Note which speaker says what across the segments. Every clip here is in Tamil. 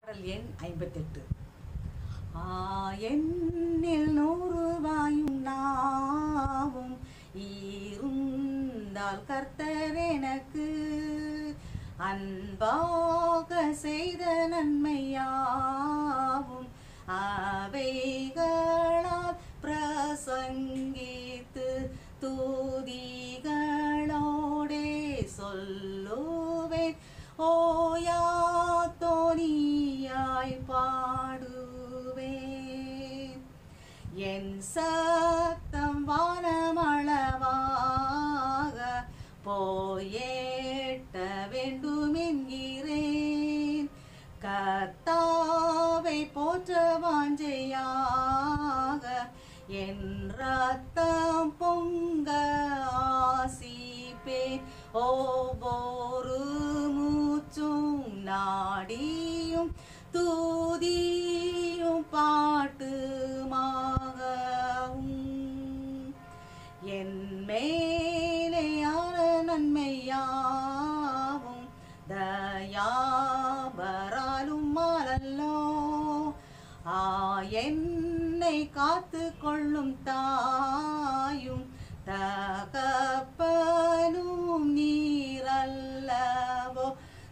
Speaker 1: பாடல் எண் ஐம்பத்தெட்டு ஆ என்னில் நூறு வாயும் நாவும் ஈருந்தால் கர்த்தர் எனக்கு அன்பாக செய்த நன்மையாவும் அவைகளால் பிரசங்கித்து தூதிகளோடே சொல்லுவேன் ஓயா தோனியாய் பாடுவேன் என் சத்தம் வானமளவாக போயேட்ட வேண்டும் என்கிறேன் கர்த்தாவை போற்ற வாஞ்சையாக என் ரத்தம் பொங்க ஆசிப்பே ஒவ்வொரு மூச்சும் நாடியும் தூதியும் பாட்டுமாகவும் என் மேலேயான நன்மையாவும் தயாபராலும் மாலல்லோ ஆ என்னை காத்து கொள்ளும் தாயும் தகப்பனும் நீரல்லவோ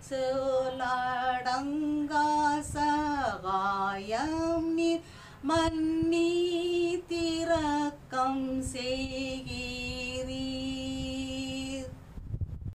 Speaker 1: சொல்லடங்கா சகாயம் நீர் மன்னி திறக்கம் செய்கீர்